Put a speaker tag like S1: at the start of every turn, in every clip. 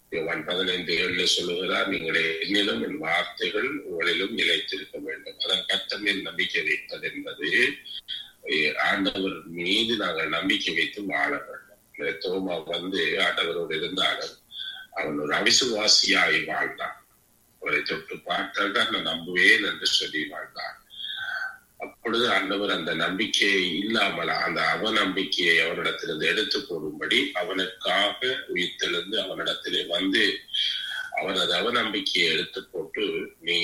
S1: யோவான் பதினைந்து ஏழுல சொல்லுகிறார் நீங்கள் என்னிலும் என் வார்த்தைகள் உங்களிலும் நிலைத்திருக்க வேண்டும் அதன் கத்தம் என் நம்பிக்கை வைப்பது என்பது அஹ், ஆண்டவர் மீது நாங்கள் நம்பிக்கை வைத்து வாழ வேண்டும் இந்த தோமா வந்து ஆண்டவரோடு இருந்தாலும் அவன் ஒரு அவிசுவாசியாய் வாழ்ந்தான் அவரை தொட்டு பார்த்தால் தான் நான் நம்புவேன் என்று சொல்லி வாழ்ந்தான் அப்பொழுது ஆண்டவர் அந்த நம்பிக்கையை இல்லாமல் அந்த அவநம்பிக்கையை அவனிடத்திலிருந்து எடுத்து போடும்படி அவனுக்காக உயிர்த்தெழுந்து அவனிடத்திலே வந்து அவனது அவநம்பிக்கையை எடுத்து போட்டு நீ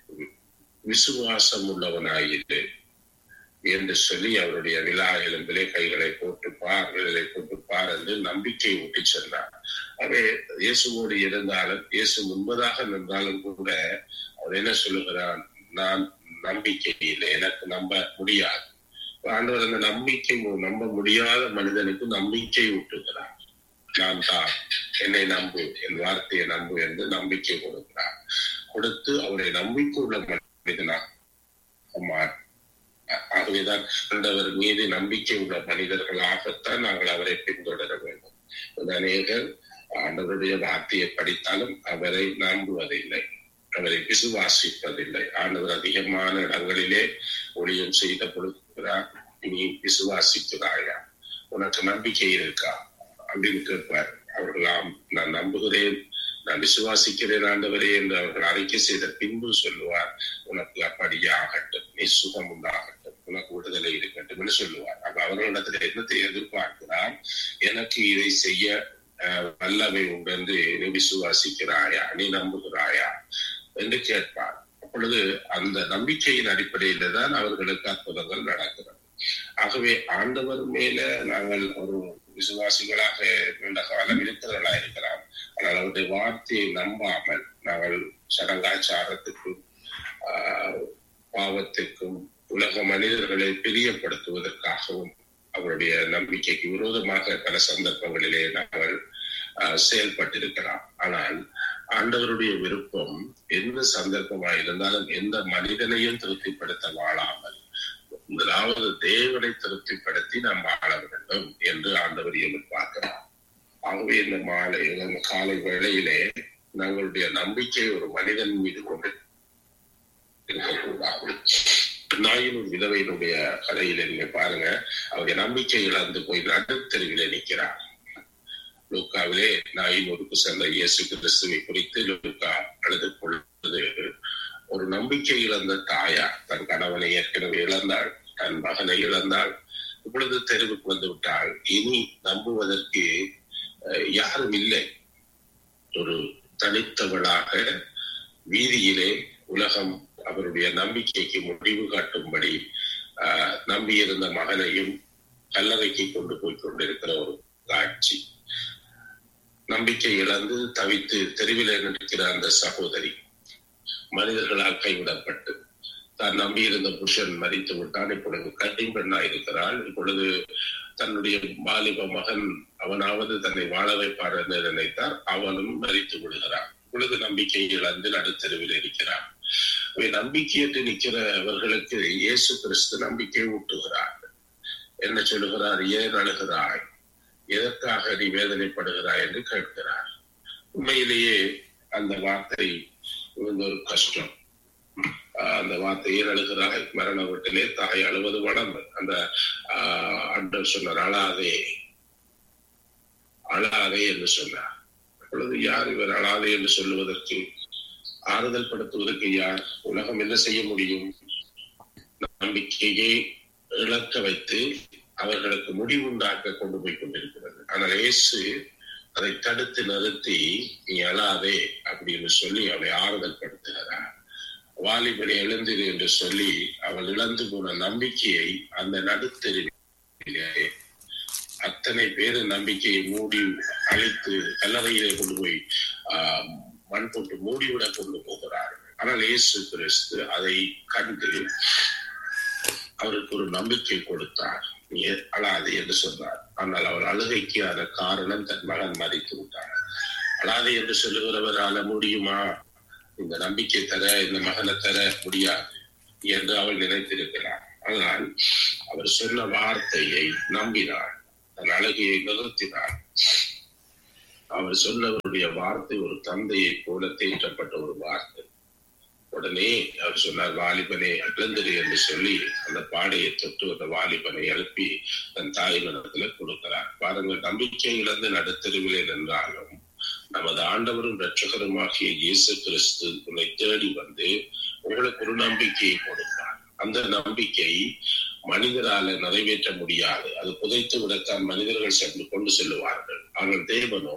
S1: விசுவாசம் உள்ளவனாயிரு என்று சொல்லி அவருடைய விழா எலும்பிலே கைகளை போட்டு பார் விரலை போட்டு பார் என்று நம்பிக்கை ஊட்டி சொன்னார் அவே இயேசுவோடு இருந்தாலும் இயேசு முன்பதாக நின்றாலும் கூட அவர் என்ன சொல்லுகிறான் நான் நம்பிக்கை இல்லை எனக்கு நம்ப முடியாது ஆண்டவர் அந்த நம்பிக்கை மு- நம்ப முடியாத மனிதனுக்கு நம்பிக்கை ஊட்டுகிறார் நான் தான் என்னை நம்பு என் வார்த்தையை நம்பு என்று நம்பிக்கை கொடுக்கிறார் கொடுத்து அவரை நம்பிக்கை உள்ள மனிதனா மாற் ஆகவேதான் ஆண்டவர் மீது நம்பிக்கை உள்ள மனிதர்களாகத்தான் நாங்கள் அவரை பின்தொடர வேண்டும் இது அநேகர் ஆண்டவருடைய வார்த்தையை படித்தாலும் அவரை நம்புவதில்லை அவரை விசுவாசிப்பதில்லை ஆண்டவர் அதிகமான இடங்களிலே ஒளியம் செய்த கொடுக்கிறார் நீ விசுவாசிக்கிறாயா உனக்கு நம்பிக்கை இருக்கா அப்படின்னு கேட்பார் அவர்களாம் நான் நம்புகிறேன் நான் விசுவாசிக்கிறேன் ஆண்டவரே என்று அவர்கள் அறிக்கை செய்த பின்பு சொல்லுவார் உனக்கு அப்படியே ஆகட்டும் நீ சுகம் உண்டாகட்டும் உனக்கு விடுதலை இருக்கட்டும் என்று சொல்லுவார் அப்ப அவர்களிடத்தில் என்னத்தை எதிர்பார்க்கிறார் எனக்கு இதை செய்ய அஹ், வல்லமை உண்டு என்று நீ விசுவாசிக்கிறாயா நீ நம்புகிறாயா என்று கேட்பார் அப்பொழுது அந்த நம்பிக்கையின் அடிப்படையில தான் அவர்களுக்கு அற்புதங்கள் நடக்கிறது ஆகவே ஆண்டவர் மேல நாங்கள் ஒரு விசுவாசிகளாக நீண்ட காலம் இருக்கிறவர்களா இருக்கலாம் ஆனால் அவருடைய வார்த்தையை நம்பாமல் நாங்கள் சடங்காச்சாரத்துக்கும் ஆஹ், பாவத்துக்கும் உலக மனிதர்களை பிரியப்படுத்துவதற்காகவும் அவருடைய நம்பிக்கைக்கு விரோதமாக பல சந்தர்ப்பங்களிலே நாங்கள் ஆஹ், செயல்பட்டிருக்கலாம் ஆனால் ஆண்டவருடைய விருப்பம் எந்த சந்தர்ப்பமாக இருந்தாலும் எந்த மனிதனையும் திருப்திப்படுத்த வாழாமல் முதலாவது தேவனை திருப்திப்படுத்தி நாம் வாழ வேண்டும் என்று ஆண்டவர் எதிர்பார்க்கிறார் ஆகவே இந்த மாலை இந்த காலை வேளையிலே நம்மளுடைய நம்பிக்கை ஒரு மனிதன் மீது கொண்டு இருக்கக்கூடாது நாயினும் விதவையினுடைய கதையில நீங்க பாருங்க அவங்க நம்பிக்கை இழந்து போய் நடுத்தெருவிலே நிற்கிறார் லூக்காவிலே நாயின் ஒருக்கு சேர்ந்த இயேசு கிறிஸ்துவை குறித்து லூக்கா அழுது பொழுது ஒரு நம்பிக்கை இழந்த தாயார் தன் கணவனை ஏற்கனவே இழந்தாள் தன் மகனை இழந்தாள் இப்பொழுது தெருவுக்கு வந்து விட்டால் இனி நம்புவதற்கு அஹ், யாரும் இல்லை ஒரு தனித்தவளாக வீதியிலே உலகம் அவருடைய நம்பிக்கைக்கு முடிவு காட்டும்படி ஆஹ், நம்பியிருந்த மகனையும் கல்லறைக்கு கொண்டு போய் கொண்டிருக்கிற ஒரு காட்சி நம்பிக்கை இழந்து தவித்து தெருவிலே நிற்கிற அந்த சகோதரி மனிதர்களால் கைவிடப்பட்டு தான் நம்பியிருந்த புருஷன் மறித்து விட்டான் இப்பொழுது கைம்பெண்ணா இருக்கிறாள் இப்பொழுது தன்னுடைய வாலிப மகன் அவனாவது தன்னை வாழ வைப்பார் என்று நினைத்தார் அவனும் மறித்து விடுகிறான் இப்பொழுது நம்பிக்கை இழந்து நடுத்தெருவில் இருக்கிறான் இவை நம்பிக்கையற்று நிற்கிறவர்களுக்கு இயேசு கிறிஸ்து நம்பிக்கை ஊட்டுகிறார் என்ன சொல்லுகிறார் ஏன் அழுகிறாய் எதற்காக நீ வேதனைப்படுகிறாய் என்று கேட்கிறார் உண்மையிலேயே அந்த வார்த்தை மிகுந்த ஒரு கஷ்டம் ஆஹ் அந்த வார்த்தையை அழுகிறாய் மரண வீட்டிலே தாய் அழுவது வடம் அந்த ஆஹ் ஆண்டவர் சொன்னார் அழாதே அழாதே என்று சொன்னார் அப்பொழுது யார் இவர் அழாதே என்று சொல்லுவதற்கு ஆறுதல் படுத்துவதற்கு யார் உலகம் என்ன செய்ய முடியும் நம்பிக்கையை இழக்க வைத்து அவர்களுக்கு முடிவுண்டாக்க கொண்டு போய் கொண்டிருக்கிறது ஆனால் இயேசு அதை தடுத்து நிறுத்தி நீ அழாதே அப்படின்னு சொல்லி அவளை ஆறுதல் படுத்துகிறார் வாலிபனை எழுந்திரு என்று சொல்லி அவள் இழந்து போன நம்பிக்கையை அந்த நடுத்தெருவிலே அத்தனை பேரு நம்பிக்கையை மூடி அழித்து கல்லறையிலே கொண்டு போய் ஆஹ், மண் போட்டு மூடிவிட கொண்டு போகிறார்கள் ஆனால் இயேசு கிறிஸ்து அதை கண்டு அவருக்கு ஒரு நம்பிக்கை கொடுத்தார் நீ அழாதே என்று சொன்னார் ஆனால் அவர் அழுகைக்கு அந்த காரணம் தன் மகன் மறித்து விட்டார் அழாதே என்று சொல்லுகிறவர் அழ முடியுமா இந்த நம்பிக்கை தர இந்த மகனை தர முடியாது என்று அவள் நினைத்திருக்கிறார் ஆனால் அவர் சொன்ன வார்த்தையை நம்பினார் தன் அழகையை நிறுத்தினார் அவர் சொன்னவருடைய வார்த்தை ஒரு தந்தையை போல தேற்றப்பட்ட ஒரு வார்த்தை உடனே அவர் சொன்னார் வாலிபனை எழுந்திரு என்று சொல்லி அந்த பாடையை தொட்டு அந்த வாலிபனை எழுப்பி தன் தாய் மனத்துல கொடுக்கிறார் பாருங்கள் நம்பிக்கை இழந்து நடுத்தருவிலே நின்றாலும் நமது ஆண்டவரும் இரட்சகருமாகிய இயேசு கிறிஸ்து உன்னை தேடி வந்து உங்களுக்கு ஒரு நம்பிக்கையை கொடுப்பார் அந்த நம்பிக்கை மனிதரால நிறைவேற்ற முடியாது அது புதைத்து விடத்தான் மனிதர்கள் சென்று கொண்டு செல்லுவார்கள் ஆனால் தேவனோ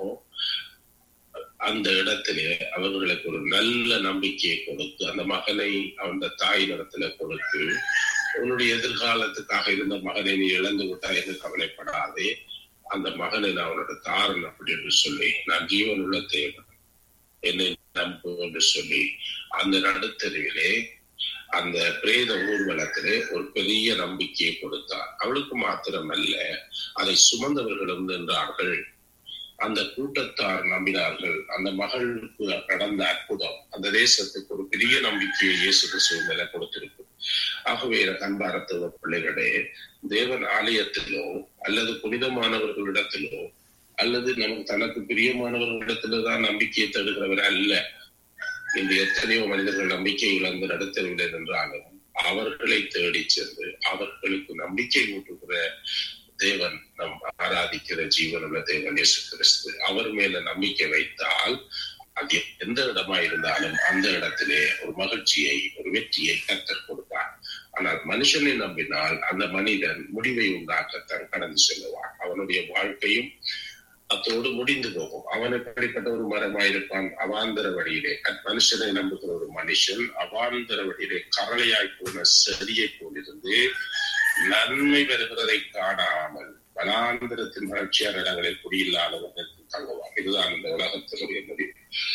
S1: அந்த இடத்திலே அவர்களுக்கு ஒரு நல்ல நம்பிக்கையை கொடுத்து அந்த மகனை அந்த தாய் இடத்துல கொடுத்து உன்னுடைய எதிர்காலத்துக்காக இருந்த மகனை நீ இழந்து விட்டாய் என்று கவலைப்படாதே அந்த மகனை நான் உன்னோட தாரன் அப்படி என்று சொல்லி நான் ஜீவன் உள்ள தேவன் என்னை நம்பு என்று சொல்லி அந்த நடுத்தருவிலே அந்த பிரேத ஊர்வலத்திலே ஒரு பெரிய நம்பிக்கையை கொடுத்தார் அவளுக்கு மாத்திரமல்ல அதை சுமந்தவர்களும் நின்றார்கள் அந்த கூட்டத்தார் நம்பினார்கள் அந்த மகளுக்கு நடந்த அற்புதம் அந்த தேசத்துக்கு ஒரு பெரிய நம்பிக்கையை இயேசு கிறிஸ்துவ மேல கொடுத்திருக்கு ஆகவே அன்பாரத்துவ பிள்ளைகளே தேவன் ஆலயத்திலோ அல்லது புனிதமானவர்களிடத்திலோ அல்லது நமக்கு தனக்கு பிரியமானவர்களிடத்திலோ தான் நம்பிக்கையை தேடுகிறவர் அல்ல இந்த எத்தனையோ மனிதர்கள் நம்பிக்கை இழந்து நடத்தவில்லை என்றாலும் அவர்களை தேடி சென்று அவர்களுக்கு நம்பிக்கை ஊட்டுகிற தேவன் நம் ஆராதிக்கிற ஜீவனுள்ள தேவன் இயேசு கிறிஸ்து அவர் மேல நம்பிக்கை வைத்தால் அது எந்த இடமா இருந்தாலும் அந்த இடத்திலே ஒரு மகிழ்ச்சியை ஒரு வெற்றியை கத்தர் கொடுப்பார் ஆனால் மனுஷனை நம்பினால் அந்த மனிதன் முடிவை உண்டாக்கத்தான் கடந்து செல்லுவான் அவனுடைய வாழ்க்கையும் அத்தோடு முடிந்து போகும் அவன் எப்படிப்பட்ட ஒரு மரமாயிருப்பான் அவாந்தர வழியிலே மனுஷனை நம்புகிற ஒரு மனுஷன் அவாந்தர வழியிலே கரளையாய் போன செடியை போலிருந்து நன்மை பெறுகிறதை காணாமல் வனாந்திரத்தின் வறட்சியான இடங்களில் குடியில்லாதவர்கள் தங்குவார் இதுதான் இந்த உலகத்தினுடைய முடிவு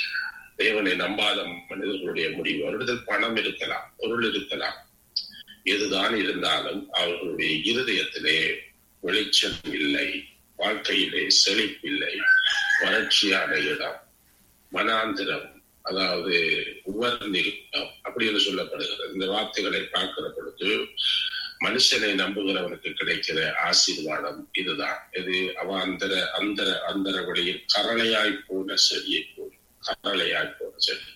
S1: தேவனை நம்பாத மனிதர்களுடைய முடிவு அவரிடத்தில் பணம் இருக்கலாம் பொருள் இருக்கலாம் எதுதான் இருந்தாலும் அவர்களுடைய இருதயத்திலே வெளிச்சம் இல்லை வாழ்க்கையிலே செழிப்பில்லை வறட்சியான இடம் மனாந்திரம் அதாவது உவர் நிறுத்தம் அப்படி என்று சொல்லப்படுகிறது இந்த வார்த்தைகளை பார்க்கிற பொழுது மனுஷனை நம்புகிறவனுக்கு கிடைக்கிற ஆசீர்வாதம் இதுதான் இது அவன் அந்தர அந்தர அந்தர வழியில் கரளையாய் போன செடியை போல் கரளையாய் போன செடி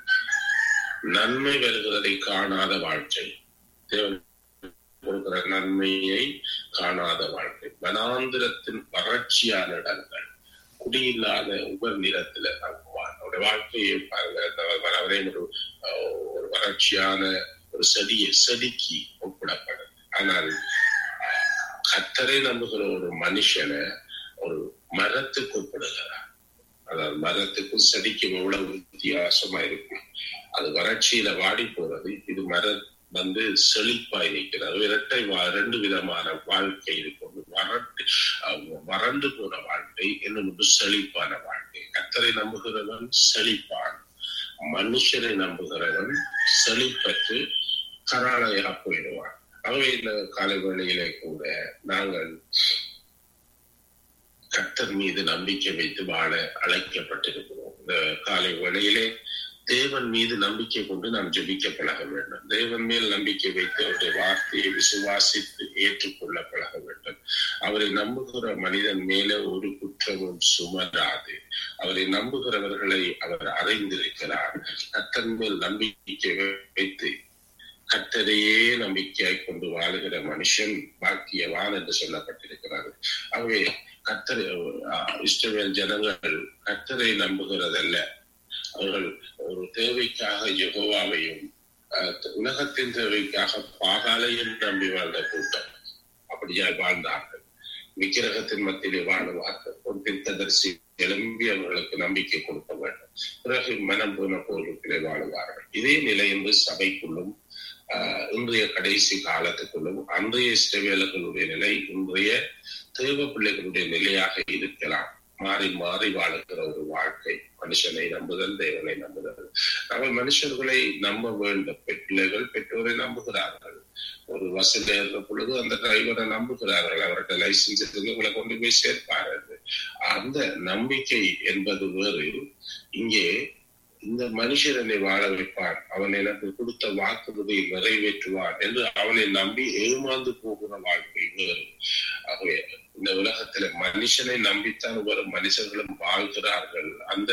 S1: நன்மை வருகிறதை காணாத வாழ்க்கை தேவன் கொடுக்கிற நன்மையை காணாத வாழ்க்கை வனாந்திரத்தின் வறட்சியான இடங்கள் குடியில்லாத உபர் நிலத்துல தங்குவான் அவருடைய வாழ்க்கையை அவரே ஒரு ஒரு வறட்சியான ஒரு செடியை செடிக்கு ஒப்பிடப்படுது ஆனால் கத்தரை நம்புகிற ஒரு மனுஷனை ஒரு மரத்துக்கு ஒப்பிடுகிறார் அதாவது மரத்துக்கும் செடிக்கும் எவ்வளவு வித்தியாசமா இருக்கு அது வறட்சியில வாடி போறது இது மர வந்து செழிப்பாய் நிற்கிறது இரட்டை ரெண்டு விதமான வாழ்க்கை இருக்கும் வறட்டு வறண்டு போன வாழ்க்கை இன்னொன்று செழிப்பான வாழ்க்கை கத்தரை நம்புகிறவன் செழிப்பான் மனுஷனை நம்புகிறவன் செழிப்பற்று கராளையா போயிடுவான் ஆகவே இந்த காலை வேளையிலே கூட நாங்கள் கத்தர் மீது நம்பிக்கை வைத்து வாழ அழைக்கப்பட்டிருக்கிறோம் இந்த காலை வேளையிலே தேவன் மீது நம்பிக்கை கொண்டு நாம் ஜெபிக்க பழக வேண்டும் தேவன் மேல் நம்பிக்கை வைத்து அவருடைய வார்த்தையை விசுவாசித்து ஏற்றுக்கொள்ள பழக வேண்டும் அவரை நம்புகிற மனிதன் மேல ஒரு குற்றமும் சுமராது அவரை நம்புகிறவர்களை அவர் அறிந்திருக்கிறார் கத்தன் மேல் நம்பிக்கை வைத்து கத்தரையே நம்பிக்கையாய் கொண்டு வாழுகிற மனுஷன் பாக்கியவான் என்று சொல்லப்பட்டிருக்கிறார் ஆகவே கத்தரை இஸ்ரவேல் ஜனங்கள் கத்தரை நம்புகிறதல்ல அவர்கள் ஒரு தேவைக்காக யெகோவாவையும் உலகத்தின் தேவைக்காக பாகாலையும் நம்பி வாழ்ந்த கூட்டம் அப்படியா வாழ்ந்தார்கள் விக்கிரகத்தின் மத்தியிலே வாழுவார்கள் ஒரு தீர்த்ததரிசி எழும்பி அவர்களுக்கு நம்பிக்கை கொடுக்க வேண்டும் பிறகு மனம் போன போர்களுக்கிலே வாழுவார்கள் இதே நிலை என்று சபைக்குள்ளும் இன்றைய கடைசி காலத்துக்குள்ளும் அன்றைய இஷ்டவேலர்களுடைய நிலை இன்றைய தேவ பிள்ளைகளுடைய நிலையாக இருக்கலாம் மாறி மாறி வாழுகிற ஒரு வாழ்க்கை மனுஷனை நம்புதல் தேவனை நம்புதல் நம்ம மனுஷர்களை நம்ப வேண்டும் பிள்ளைகள் பெற்றோரை நம்புகிறார்கள் ஒரு வசதி ஏறுற பொழுது அந்த டிரைவரை நம்புகிறார்கள் அவர்கிட்ட லைசன்ஸ் இருக்கு உங்களை கொண்டு போய் சேர்ப்பார்கள் அந்த நம்பிக்கை என்பது வேறு இங்கே இந்த மனுஷன் என்னை வாழ வைப்பான் அவன் எனக்கு கொடுத்த வாக்குறுதியை நிறைவேற்றுவான் என்று அவனை நம்பி ஏமாந்து போகிற வாழ்க்கை வேறு ஆகவே இந்த உலகத்துல மனுஷனை நம்பித்தான் ஒரு மனுஷர்களும் வாழ்கிறார்கள் அந்த